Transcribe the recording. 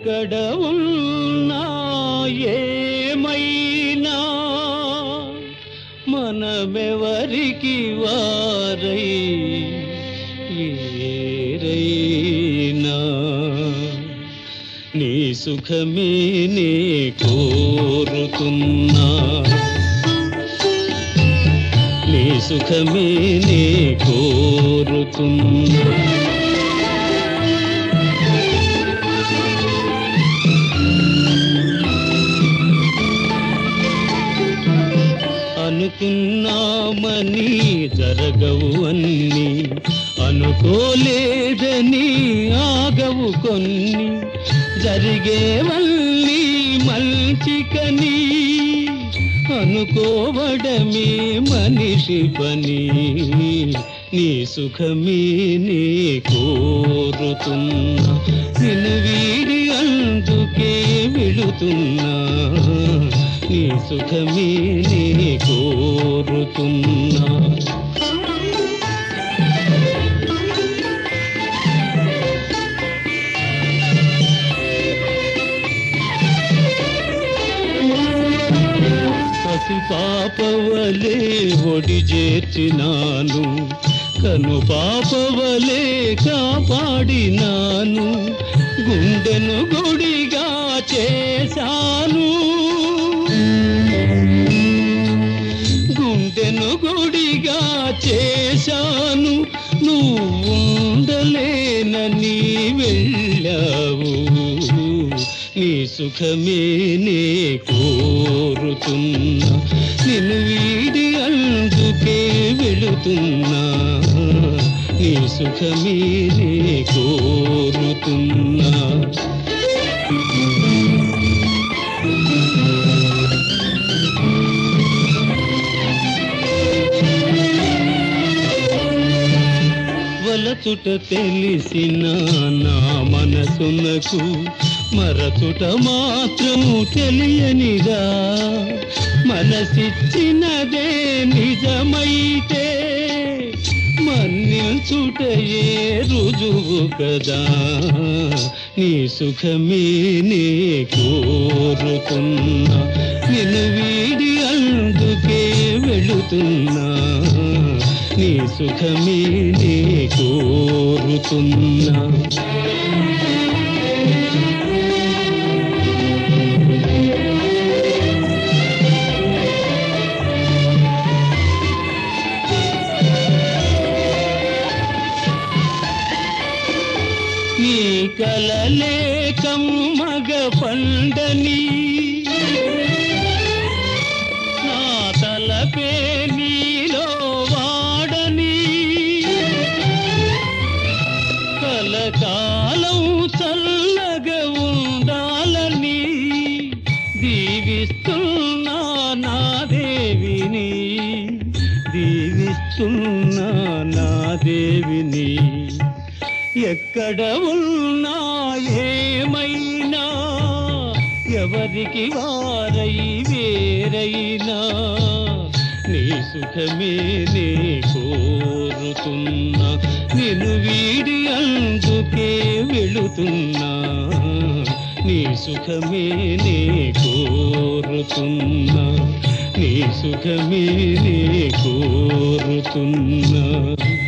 ఎక్కడ ఉన్నా ఏమైనా మనమెవరికి వారై వేరైనా నీ సుఖమే నే కోరుతున్నా నీ సుఖమే నే కోరుతున్నా అనుకున్నామని జరగవు అన్ని అనుకోలేదని ఆగవు కొన్ని జరిగేవల్లి మంచికని అనుకోవడమే మనిషి పని నీ సుఖమే నీ కోరుతున్నా నిన్ను వీడి అందుకే వెళుతున్నా నీ సుఖమే నీ కోరుతున్నా పసి పాపవలే ఒడి చేర్చినాను కను పాపవలే కాపాడినాను గుండెను గుడిగా చేశాను గుండెను గుడిగా చేశాను నువ్వు ఉండలేనని వెళ్ళావు నీ సుఖమే నే కోరుతున్నా నిన్ను వీడి అందుకే వెళుతున్నా నీ సుఖమే నే కోరుతున్నా వలచుట తెలిసిన నా మనసునకు మరచుట మాత్రం తెలియనిదా మనసిచ్చినదే నిజమైతే మన్నిల్చుటయే రుజువు కదా నీ సుఖమే నే కోరుతున్నా నిన్ను వీడి అందుకే వెళుతున్నా నీ సుఖమే నే కోరుతున్నా నీ కలలే కమ్మగ పండని నా తలపే నీలో వాడని కలకాలం చల్లగా ఉండాలని దీవిస్తున్నా నా దేవిని దీవిస్తున్నా నా దేవిని ఎక్కడ ఉన్నా ఏమైనా ఎవరికి వారై వేరైనా నీ సుఖమే నే కోరుతున్నా నిన్ను వీడి అందుకే వెళుతున్నా నీ సుఖమే నే కోరుతున్నా నీ సుఖమే నే కోరుతున్నా